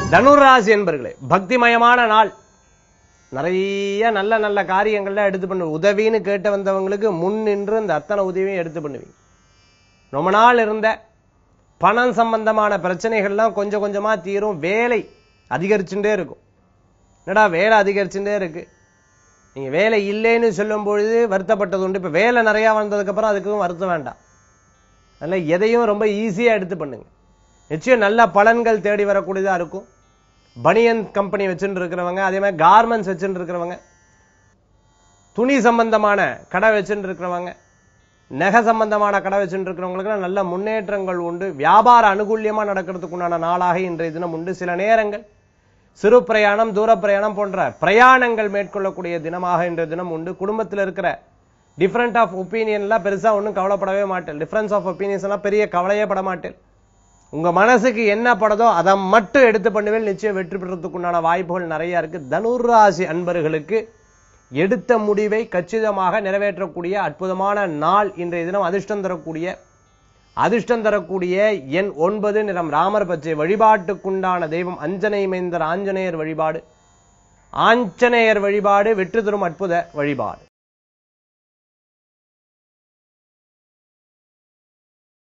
தனுராசி என்பர்களே பக்திமயமான நாள் நிறைய நல்ல நல்ல காரியங்கள்லாம் எடுத்து பண்ணு உதவின்னு கேட்டு வந்தவங்களுக்கு முன் நின்று இந்த அத்தனை உதவியும் எடுத்து பண்ணுவீங்க ரொம்ப நாள் இருந்த பணம் சம்பந்தமான பிரச்சனைகள்லாம் கொஞ்சம் கொஞ்சமா தீரும் வேலை அதிகரிச்சுட்டே இருக்கும் என்னடா வேலை அதிகரிச்சுட்டே இருக்கு நீங்க வேலை இல்லைன்னு சொல்லும் பொழுது வருத்தப்பட்டது உண்டு இப்ப வேலை நிறைய வந்ததுக்கு அப்புறம் அதுக்கும் வருத்தம் வேண்டாம் அதனால எதையும் ரொம்ப ஈஸியா எடுத்து பண்ணுங்க நிச்சயம் நல்ல பலன்கள் தேடி வரக்கூடியதா இருக்கும் பனியன் கம்பெனி வச்சுட்டு இருக்கிறவங்க அதே மாதிரி கார்மெண்ட்ஸ் வச்சுட்டு இருக்கிறவங்க துணி சம்பந்தமான கடை வச்சுட்டு இருக்கிறவங்க நகை சம்பந்தமான கடை வச்சுட்டு இருக்கிறவங்களுக்கு நல்ல முன்னேற்றங்கள் உண்டு வியாபார அனுகூல்யமா நடக்கிறதுக்கு உண்டான நாளாக இன்றைய தினம் உண்டு சில நேரங்கள் சிறு பிரயாணம் தூர பிரயாணம் போன்ற பிரயாணங்கள் மேற்கொள்ளக்கூடிய தினமாக இன்றைய தினம் உண்டு குடும்பத்தில் இருக்கிற டிஃபரண்ட் ஆஃப் ஒப்பீனியன்லாம் பெருசா ஒன்றும் கவலைப்படவே மாட்டேன் டிஃபரன்ஸ் ஆஃப் ஒப்பீனியன்ஸ் எல்லாம் பெரிய கவலையே பட மாட்டேன் உங்க மனசுக்கு என்ன படுதோ அதை மட்டும் எடுத்து பண்ணுவேன் நிச்சயம் வெற்றி பெறத்துக்குண்டான வாய்ப்புகள் நிறைய இருக்கு தனுராசி அன்பர்களுக்கு எடுத்த முடிவை கச்சிதமாக நிறைவேற்றக்கூடிய அற்புதமான நாள் இன்றைய தினம் அதிர்ஷ்டம் தரக்கூடிய அதிர்ஷ்டம் தரக்கூடிய எண் ஒன்பது நிறம் ராமர் பச்சை வழிபாட்டுக்குண்டான தெய்வம் அஞ்சனை மைந்தர் ஆஞ்சநேயர் வழிபாடு ஆஞ்சநேயர் வழிபாடு வெற்றி தரும் அற்புத வழிபாடு